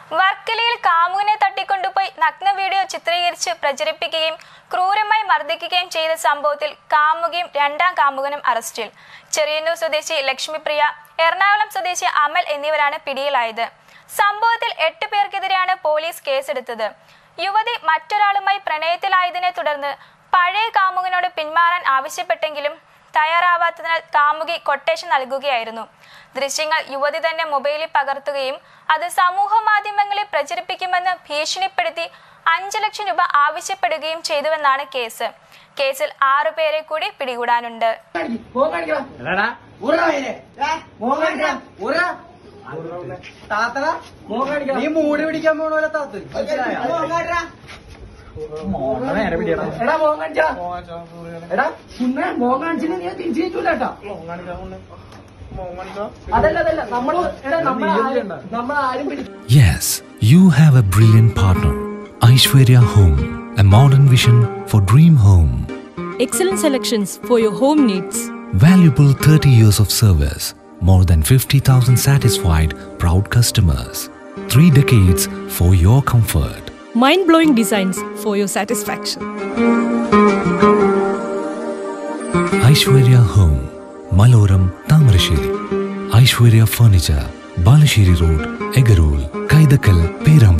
വർക്കലയിൽ കാമുകനെ തട്ടിക്കൊണ്ടുപോയി നഗ്ന വീഡിയോ ചിത്രീകരിച്ച് പ്രചരിപ്പിക്കുകയും ക്രൂരമായി മർദ്ദിക്കുകയും ചെയ്ത സംഭവത്തിൽ കാമുകയും രണ്ടാം കാമുകനും അറസ്റ്റിൽ ചെറിയന്നൂർ സ്വദേശി ലക്ഷ്മിപ്രിയ എറണാകുളം സ്വദേശി അമൽ എന്നിവരാണ് പിടിയിലായത് സംഭവത്തിൽ എട്ട് പേർക്കെതിരെയാണ് പോലീസ് കേസെടുത്തത് യുവതി മറ്റൊരാളുമായി പ്രണയത്തിലായതിനെ തുടർന്ന് പഴയ കാമുകനോട് പിന്മാറാൻ ആവശ്യപ്പെട്ടെങ്കിലും തയ്യാറാവാത്തതിനാൽ കാമുകി കൊട്ടേഷൻ നൽകുകയായിരുന്നു ദൃശ്യങ്ങൾ യുവതി തന്നെ മൊബൈലിൽ പകർത്തുകയും അത് സമൂഹ മാധ്യമങ്ങളിൽ പ്രചരിപ്പിക്കുമെന്ന് ഭീഷണിപ്പെടുത്തി അഞ്ചു ലക്ഷം രൂപ ആവശ്യപ്പെടുകയും ചെയ്തുവെന്നാണ് കേസ് കേസിൽ ആറു പേരെ കൂടി പിടികൂടാനുണ്ട് മോൻ കാണിക്കണം എടാടാ ഉറ വയലെ മോൻ കാണിക്കണം ഉറ താത്തട മോൻ കാണിക്കണം നീ മൂടി പിടിക്കാൻ പോണ പോലെ താത്ത് മനസ്സിലായോ? മോൻ കാണിക്കടാ. മോനെ നേരെ പിടിയടാ. എടാ മോൻ കാണിച്ചാ എടാ സുന്നെ മോൻ കാണിച്ചിട്ട് നീ തിരിച്ചു കിട്ടൂല കേട്ടോ അതല്ല അതല്ല നമ്മള് എടാ നമ്മൾ നമ്മൾ ആരും പിടി Yes, you have a brilliant partner. Aishwarya Home, a modern vision for dream home. Excellent selections for your home needs. Valuable 30 years of service, more than 50,000 satisfied, proud customers. Three decades for your comfort. Mind blowing designs for your satisfaction. Aishwarya Home, Maloram, Tamarashiri. Aishwarya Furniture, Balashiri Road, Egarul, Kaidakal, Peram.